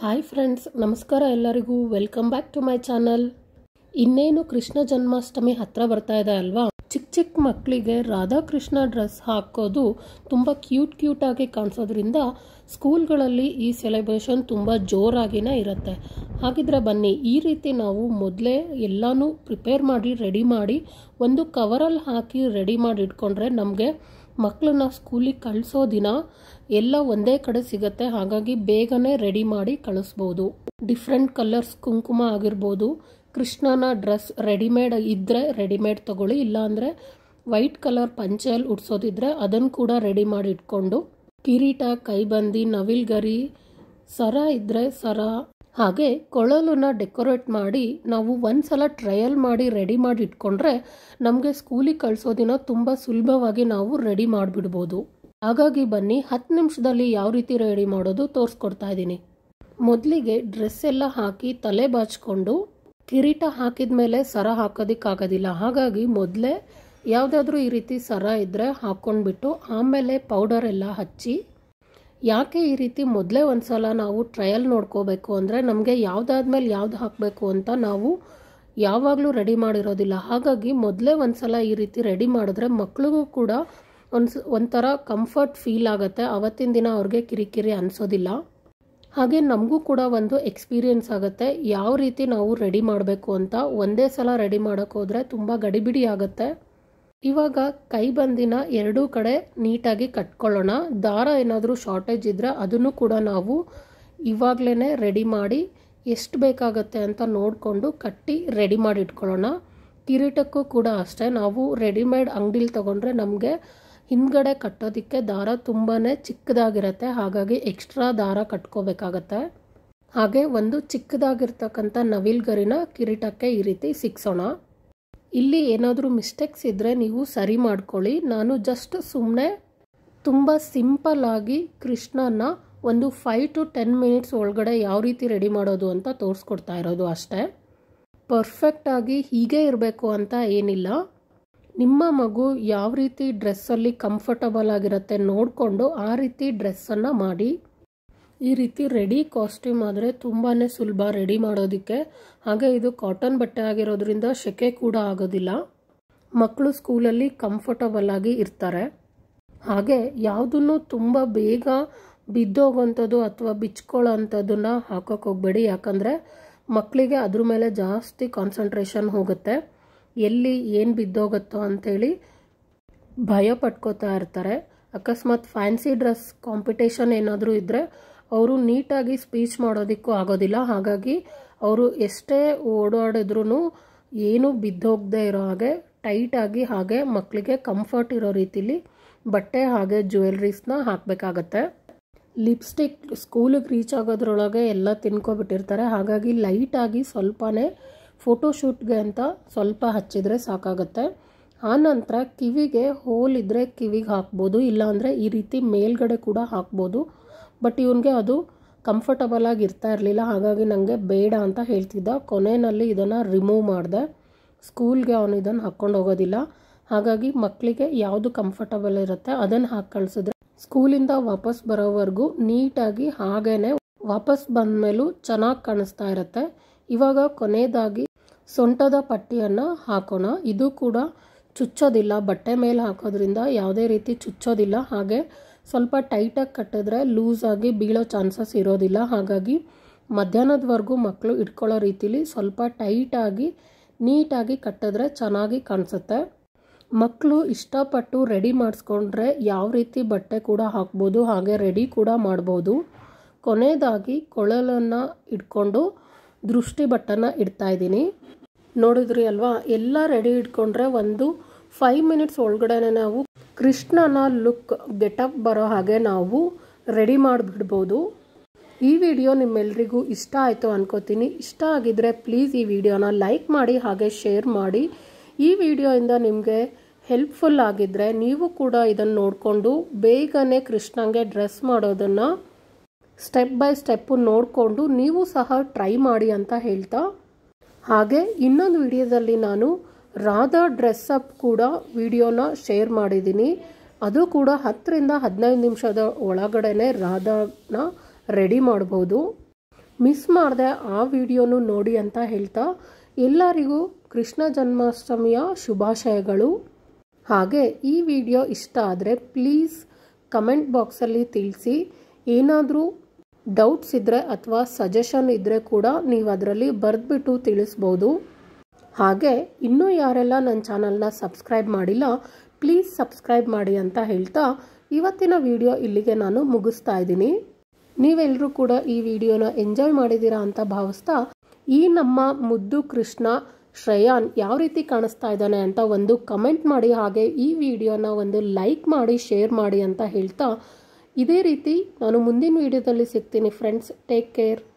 hi friends ನಮಸ್ಕಾರ ಎಲ್ಲರಿಗೂ welcome back to my channel ಇನ್ನೇನು ಕೃಷ್ಣ ಜನ್ಮಾಷ್ಟಮಿ ಹತ್ರ ಬರ್ತಾ ಇದೆ ಅಲ್ವಾ ಚಿಕ್ಕ ಚಿಕ್ಕ ಮಕ್ಕಳಿಗೆ ರಾಧಾಕೃಷ್ಣ ಡ್ರೆಸ್ ಹಾಕೋದು ತುಂಬ ಕ್ಯೂಟ್ ಕ್ಯೂಟ್ ಆಗಿ ಕಾಣಿಸೋದ್ರಿಂದ ಸ್ಕೂಲ್ಗಳಲ್ಲಿ ಈ ಸೆಲೆಬ್ರೇಷನ್ ತುಂಬ ಜೋರಾಗಿನೇ ಇರುತ್ತೆ ಹಾಗಿದ್ರೆ ಬನ್ನಿ ಈ ರೀತಿ ನಾವು ಮೊದಲೇ ಎಲ್ಲನೂ ಪ್ರಿಪೇರ್ ಮಾಡಿ ರೆಡಿ ಮಾಡಿ ಒಂದು ಕವರಲ್ಲಿ ಹಾಕಿ ರೆಡಿ ಮಾಡಿ ಇಟ್ಕೊಂಡ್ರೆ ನಮಗೆ ಮಕ್ಕಳನ್ನ ಸ್ಕೂಲಿಗೆ ಕಳಿಸೋ ದಿನ ಎಲ್ಲ ಒಂದೇ ಕಡೆ ಸಿಗತ್ತೆ ಹಾಗಾಗಿ ಬೇಗನೆ ರೆಡಿ ಮಾಡಿ ಕಳಿಸ್ಬೋದು ಡಿಫ್ರೆಂಟ್ ಕಲರ್ಸ್ ಕುಂಕುಮ ಆಗಿರ್ಬೋದು ಕೃಷ್ಣನ ಡ್ರೆಸ್ ರೆಡಿಮೇಡ್ ಇದ್ದರೆ ರೆಡಿಮೇಡ್ ತಗೊಳ್ಳಿ ಇಲ್ಲಾಂದರೆ ವೈಟ್ ಕಲರ್ ಪಂಚೆಯಲ್ಲಿ ಉಡ್ಸೋದಿದ್ರೆ ಅದನ್ನು ಕೂಡ ರೆಡಿ ಮಾಡಿ ಇಟ್ಕೊಂಡು ಕಿರೀಟ ಕೈಬಂದಿ ನವಿಲ್ಗರಿ ಸರ ಇದ್ದರೆ ಸರ ಹಾಗೆ ಕೊಳಲನ್ನ ಡೆಕೋರೇಟ್ ಮಾಡಿ ನಾವು ಒಂದ್ಸಲ ಟ್ರಯಲ್ ಮಾಡಿ ರೆಡಿ ಮಾಡಿ ಇಟ್ಕೊಂಡ್ರೆ ನಮಗೆ ಸ್ಕೂಲಿಗೆ ಕಳಿಸೋ ದಿನ ತುಂಬ ಸುಲಭವಾಗಿ ನಾವು ರೆಡಿ ಮಾಡಿಬಿಡ್ಬೋದು ಹಾಗಾಗಿ ಬನ್ನಿ ಹತ್ತು ನಿಮಿಷದಲ್ಲಿ ಯಾವ ರೀತಿ ರೆಡಿ ಮಾಡೋದು ತೋರಿಸ್ಕೊಡ್ತಾ ಇದ್ದೀನಿ ಮೊದಲಿಗೆ ಡ್ರೆಸ್ ಎಲ್ಲ ಹಾಕಿ ತಲೆ ಬಾಚ್ಕೊಂಡು ಕಿರೀಟ ಹಾಕಿದ ಮೇಲೆ ಸರ ಹಾಕೋದಕ್ಕಾಗೋದಿಲ್ಲ ಹಾಗಾಗಿ ಮೊದಲೇ ಯಾವುದಾದ್ರೂ ಈ ರೀತಿ ಸರ ಇದ್ದರೆ ಹಾಕ್ಕೊಂಡ್ಬಿಟ್ಟು ಆಮೇಲೆ ಪೌಡರ್ ಎಲ್ಲ ಹಚ್ಚಿ ಯಾಕೆ ಈ ರೀತಿ ಮೊದಲೇ ಒಂದು ಸಲ ನಾವು ಟ್ರಯಲ್ ನೋಡ್ಕೋಬೇಕು ಅಂದರೆ ನಮಗೆ ಯಾವುದಾದ್ಮೇಲೆ ಯಾವ್ದು ಹಾಕಬೇಕು ಅಂತ ನಾವು ಯಾವಾಗಲೂ ರೆಡಿ ಮಾಡಿರೋದಿಲ್ಲ ಹಾಗಾಗಿ ಮೊದಲೇ ಒಂದು ಸಲ ಈ ರೀತಿ ರೆಡಿ ಮಾಡಿದ್ರೆ ಮಕ್ಳಿಗೂ ಕೂಡ ಒಂದು ಒಂಥರ ಕಂಫರ್ಟ್ ಫೀಲ್ ಆಗುತ್ತೆ ಅವತ್ತಿನ ದಿನ ಅವ್ರಿಗೆ ಕಿರಿಕಿರಿ ಅನಿಸೋದಿಲ್ಲ ಹಾಗೆ ನಮಗೂ ಕೂಡ ಒಂದು ಎಕ್ಸ್ಪೀರಿಯನ್ಸ್ ಆಗುತ್ತೆ ಯಾವ ರೀತಿ ನಾವು ರೆಡಿ ಮಾಡಬೇಕು ಅಂತ ಒಂದೇ ಸಲ ರೆಡಿ ಮಾಡೋಕೆ ಹೋದರೆ ತುಂಬ ಗಡಿಬಿಡಿ ಆಗುತ್ತೆ ಇವಾಗ ಕೈ ಬಂದಿನ ಎರಡೂ ಕಡೆ ನೀಟಾಗಿ ಕಟ್ಕೊಳ್ಳೋಣ ದಾರ ಏನಾದರೂ ಶಾರ್ಟೇಜ್ ಇದ್ದರೆ ಅದನ್ನು ಕೂಡ ನಾವು ಇವಾಗಲೇ ರೆಡಿ ಮಾಡಿ ಎಷ್ಟು ಬೇಕಾಗತ್ತೆ ಅಂತ ನೋಡಿಕೊಂಡು ಕಟ್ಟಿ ರೆಡಿ ಮಾಡಿ ಇಟ್ಕೊಳ್ಳೋಣ ಕಿರೀಟಕ್ಕೂ ಕೂಡ ಅಷ್ಟೇ ನಾವು ರೆಡಿಮೇಡ್ ಅಂಗಡಿಲಿ ತೊಗೊಂಡ್ರೆ ನಮಗೆ ಹಿಂದ್ಗಡೆ ಕಟ್ಟೋದಕ್ಕೆ ದಾರ ತುಂಬಾ ಚಿಕ್ಕದಾಗಿರುತ್ತೆ ಹಾಗಾಗಿ ಎಕ್ಸ್ಟ್ರಾ ದಾರ ಕಟ್ಕೋಬೇಕಾಗತ್ತೆ ಹಾಗೆ ಒಂದು ಚಿಕ್ಕದಾಗಿರ್ತಕ್ಕಂಥ ನವಿಲ್ಗರಿನ ಕಿರೀಟಕ್ಕೆ ಈ ರೀತಿ ಸಿಕ್ಸೋಣ ಇಲ್ಲಿ ಏನಾದರೂ ಮಿಸ್ಟೇಕ್ಸ್ ಇದ್ದರೆ ನೀವು ಸರಿ ಮಾಡ್ಕೊಳ್ಳಿ ನಾನು ಜಸ್ಟ್ ಸುಮ್ಮನೆ ತುಂಬ ಸಿಂಪಲ್ ಆಗಿ ಕೃಷ್ಣನ ಒಂದು ಫೈವ್ ಟು ಟೆನ್ ಮಿನಿಟ್ಸ್ ಒಳಗಡೆ ಯಾವ ರೀತಿ ರೆಡಿ ಮಾಡೋದು ಅಂತ ತೋರಿಸ್ಕೊಡ್ತಾ ಇರೋದು ಅಷ್ಟೇ ಪರ್ಫೆಕ್ಟಾಗಿ ಹೀಗೆ ಇರಬೇಕು ಅಂತ ಏನಿಲ್ಲ ನಿಮ್ಮ ಮಗು ಯಾವ ರೀತಿ ಡ್ರೆಸ್ಸಲ್ಲಿ ಕಂಫರ್ಟಬಲ್ ಆಗಿರುತ್ತೆ ನೋಡಿಕೊಂಡು ಆ ರೀತಿ ಡ್ರೆಸ್ಸನ್ನು ಮಾಡಿ ಈ ರೀತಿ ರೆಡಿ ಕಾಸ್ಟ್ಯೂಮ್ ಆದರೆ ತುಂಬಾ ಸುಲಭ ರೆಡಿ ಮಾಡೋದಕ್ಕೆ ಹಾಗೆ ಇದು ಕಾಟನ್ ಬಟ್ಟೆ ಆಗಿರೋದ್ರಿಂದ ಶೆಕೆ ಕೂಡ ಆಗೋದಿಲ್ಲ ಮಕ್ಕಳು ಸ್ಕೂಲಲ್ಲಿ ಕಂಫರ್ಟಬಲ್ ಆಗಿ ಇರ್ತಾರೆ ಹಾಗೆ ಯಾವುದನ್ನು ತುಂಬ ಬೇಗ ಬಿದ್ದೋಗೋಂಥದ್ದು ಅಥವಾ ಬಿಚ್ಕೊಳ್ಳೋ ಅಂಥದ್ದನ್ನು ಹಾಕೋಕೆ ಹೋಗಬೇಡಿ ಯಾಕಂದರೆ ಮಕ್ಕಳಿಗೆ ಅದ್ರ ಮೇಲೆ ಜಾಸ್ತಿ ಕಾನ್ಸಂಟ್ರೇಷನ್ ಹೋಗುತ್ತೆ ಎಲ್ಲಿ ಏನು ಬಿದ್ದೋಗುತ್ತೋ ಅಂಥೇಳಿ ಭಯ ಪಟ್ಕೋತಾ ಇರ್ತಾರೆ ಅಕಸ್ಮಾತ್ ಫ್ಯಾನ್ಸಿ ಡ್ರೆಸ್ ಕಾಂಪಿಟೇಷನ್ ಏನಾದರೂ ಇದ್ದರೆ ಅವರು ನೀಟಾಗಿ ಸ್ಪೀಚ್ ಮಾಡೋದಕ್ಕೂ ಆಗೋದಿಲ್ಲ ಹಾಗಾಗಿ ಅವರು ಎಷ್ಟೇ ಓಡಾಡಿದ್ರೂ ಏನು ಬಿದ್ದೋಗದೆ ಇರೋ ಹಾಗೆ ಟೈಟಾಗಿ ಹಾಗೆ ಮಕ್ಕಳಿಗೆ ಕಂಫರ್ಟ್ ಇರೋ ರೀತಿಲಿ ಬಟ್ಟೆ ಹಾಗೆ ಜ್ಯುವೆಲ್ರೀಸ್ನ ಹಾಕಬೇಕಾಗತ್ತೆ ಲಿಪ್ಸ್ಟಿಕ್ ಸ್ಕೂಲಿಗೆ ರೀಚ್ ಆಗೋದ್ರೊಳಗೆ ಎಲ್ಲ ತಿನ್ಕೊಬಿಟ್ಟಿರ್ತಾರೆ ಹಾಗಾಗಿ ಲೈಟಾಗಿ ಸ್ವಲ್ಪನೇ ಫೋಟೋಶೂಟ್ಗೆ ಅಂತ ಸ್ವಲ್ಪ ಹಚ್ಚಿದರೆ ಸಾಕಾಗುತ್ತೆ ಆನಂತರ ಕಿವಿಗೆ ಹೋಲ್ ಇದ್ದರೆ ಕಿವಿಗೆ ಹಾಕ್ಬೋದು ಇಲ್ಲಾಂದರೆ ಈ ರೀತಿ ಮೇಲ್ಗಡೆ ಕೂಡ ಹಾಕ್ಬೋದು ಬಟ್ ಇವನಿಗೆ ಅದು ಕಂಫರ್ಟಬಲ್ ಆಗಿ ಇರ್ತಾ ಇರಲಿಲ್ಲ ಹಾಗಾಗಿ ನನಗೆ ಬೇಡ ಅಂತ ಹೇಳ್ತಿದ್ದ ಕೊನೆಯಲ್ಲಿ ಇದನ್ನು ರಿಮೂವ್ ಮಾಡಿದೆ ಸ್ಕೂಲ್ಗೆ ಅವನು ಇದನ್ನು ಹಾಕ್ಕೊಂಡು ಹೋಗೋದಿಲ್ಲ ಹಾಗಾಗಿ ಮಕ್ಕಳಿಗೆ ಯಾವುದು ಕಂಫರ್ಟಬಲ್ ಇರುತ್ತೆ ಅದನ್ನು ಹಾಕಿ ಕಳಿಸಿದ್ರೆ ಸ್ಕೂಲಿಂದ ವಾಪಸ್ ಬರೋವರೆಗೂ ನೀಟಾಗಿ ಹಾಗೇನೆ ವಾಪಸ್ ಬಂದ ಮೇಲೂ ಚೆನ್ನಾಗಿ ಕಾಣಿಸ್ತಾ ಇರುತ್ತೆ ಇವಾಗ ಕೊನೆಯದಾಗಿ ಸೊಂಟದ ಪಟ್ಟಿಯನ್ನು ಹಾಕೋಣ ಇದು ಕೂಡ ಚುಚ್ಚೋದಿಲ್ಲ ಬಟ್ಟೆ ಮೇಲೆ ಹಾಕೋದ್ರಿಂದ ಯಾವುದೇ ರೀತಿ ಚುಚ್ಚೋದಿಲ್ಲ ಹಾಗೆ ಸ್ವಲ್ಪ ಟೈಟಾಗಿ ಕಟ್ಟಿದ್ರೆ ಲೂಸಾಗಿ ಬೀಳೋ ಚಾನ್ಸಸ್ ಇರೋದಿಲ್ಲ ಹಾಗಾಗಿ ಮಧ್ಯಾಹ್ನದವರೆಗೂ ಮಕ್ಕಳು ಇಟ್ಕೊಳ್ಳೋ ರೀತಿಲಿ ಸ್ವಲ್ಪ ಟೈಟಾಗಿ ನೀಟಾಗಿ ಕಟ್ಟಿದ್ರೆ ಚೆನ್ನಾಗಿ ಕಾಣಿಸುತ್ತೆ ಮಕ್ಕಳು ಇಷ್ಟಪಟ್ಟು ರೆಡಿ ಮಾಡಿಸ್ಕೊಂಡ್ರೆ ಯಾವ ರೀತಿ ಬಟ್ಟೆ ಕೂಡ ಹಾಕ್ಬೋದು ಹಾಗೆ ರೆಡಿ ಕೂಡ ಮಾಡ್ಬೋದು ಕೊನೆಯದಾಗಿ ಕೊಳಲನ್ನು ಇಟ್ಕೊಂಡು ದೃಷ್ಟಿ ಬಟ್ಟನ್ನು ಇಡ್ತಾ ಇದ್ದೀನಿ ನೋಡಿದ್ರಿ ಅಲ್ವಾ ಎಲ್ಲ ರೆಡಿ ಇಟ್ಕೊಂಡ್ರೆ ಒಂದು ಫೈವ್ ಮಿನಿಟ್ಸ್ ಒಳಗಡೆ ನಾವು ಕೃಷ್ಣನ ಲುಕ್ ಗೆಟಪ್ ಬರೋ ಹಾಗೆ ನಾವು ರೆಡಿ ಮಾಡಿಬಿಡ್ಬೋದು ಈ ವಿಡಿಯೋ ನಿಮ್ಮೆಲ್ರಿಗೂ ಇಷ್ಟ ಆಯಿತು ಅನ್ಕೋತೀನಿ ಇಷ್ಟ ಆಗಿದ್ರೆ ಪ್ಲೀಸ್ ಈ ವಿಡಿಯೋನ ಲೈಕ್ ಮಾಡಿ ಹಾಗೆ ಶೇರ್ ಮಾಡಿ ಈ ವಿಡಿಯೋಯಿಂದ ನಿಮಗೆ ಹೆಲ್ಪ್ಫುಲ್ ಆಗಿದ್ದರೆ ನೀವು ಕೂಡ ಇದನ್ನು ನೋಡಿಕೊಂಡು ಬೇಗನೆ ಕೃಷ್ಣಂಗೆ ಡ್ರೆಸ್ ಮಾಡೋದನ್ನು ಸ್ಟೆಪ್ ಬೈ ಸ್ಟೆಪ್ಪು ನೋಡಿಕೊಂಡು ನೀವು ಸಹ ಟ್ರೈ ಮಾಡಿ ಅಂತ ಹೇಳ್ತಾ ಹಾಗೆ ಇನ್ನೊಂದು ವಿಡಿಯೋದಲ್ಲಿ ನಾನು ರಾಧಾ ಡ್ರೆಸ್ ಅಪ್ ಕೂಡ ವಿಡಿಯೋನ ಶೇರ್ ಮಾಡಿದ್ದೀನಿ ಅದು ಕೂಡ ಹತ್ತರಿಂದ ಹದಿನೈದು ನಿಮಿಷದ ಒಳಗಡೆನೆ ರಾಧಾನ ರೆಡಿ ಮಾಡ್ಬೋದು ಮಿಸ್ ಮಾಡದೆ ಆ ವಿಡಿಯೋನು ನೋಡಿ ಅಂತ ಹೇಳ್ತಾ ಎಲ್ಲರಿಗೂ ಕೃಷ್ಣ ಜನ್ಮಾಷ್ಟಮಿಯ ಶುಭಾಶಯಗಳು ಹಾಗೆ ಈ ವಿಡಿಯೋ ಇಷ್ಟ ಆದರೆ ಪ್ಲೀಸ್ ಕಮೆಂಟ್ ಬಾಕ್ಸಲ್ಲಿ ತಿಳಿಸಿ ಏನಾದರೂ ಡೌಟ್ಸ್ ಇದ್ದರೆ ಅಥವಾ ಸಜೆಷನ್ ಇದ್ದರೆ ಕೂಡ ನೀವು ಅದರಲ್ಲಿ ಬರೆದ್ಬಿಟ್ಟು ತಿಳಿಸ್ಬೋದು ಹಾಗೆ ಇನ್ನೂ ಯಾರೆಲ್ಲ ನನ್ನ ಚಾನಲ್ನ ಸಬ್ಸ್ಕ್ರೈಬ್ ಮಾಡಿಲ್ಲ ಪ್ಲೀಸ್ ಸಬ್ಸ್ಕ್ರೈಬ್ ಮಾಡಿ ಅಂತ ಹೇಳ್ತಾ ಇವತ್ತಿನ ವಿಡಿಯೋ ಇಲ್ಲಿಗೆ ನಾನು ಮುಗಿಸ್ತಾ ಇದ್ದೀನಿ ನೀವೆಲ್ಲರೂ ಕೂಡ ಈ ವಿಡಿಯೋನ ಎಂಜಾಯ್ ಮಾಡಿದ್ದೀರಾ ಅಂತ ಭಾವಿಸ್ತಾ ಈ ನಮ್ಮ ಮುದ್ದು ಕೃಷ್ಣ ಶ್ರೇಯಾನ್ ಯಾವ ರೀತಿ ಕಾಣಿಸ್ತಾ ಇದ್ದಾನೆ ಅಂತ ಒಂದು ಕಮೆಂಟ್ ಮಾಡಿ ಹಾಗೆ ಈ ವಿಡಿಯೋನ ಒಂದು ಲೈಕ್ ಮಾಡಿ ಶೇರ್ ಮಾಡಿ ಅಂತ ಹೇಳ್ತಾ ಇದೇ ರೀತಿ ನಾನು ಮುಂದಿನ ವಿಡಿಯೋದಲ್ಲಿ ಸಿಗ್ತೀನಿ ಫ್ರೆಂಡ್ಸ್ ಟೇಕ್ ಕೇರ್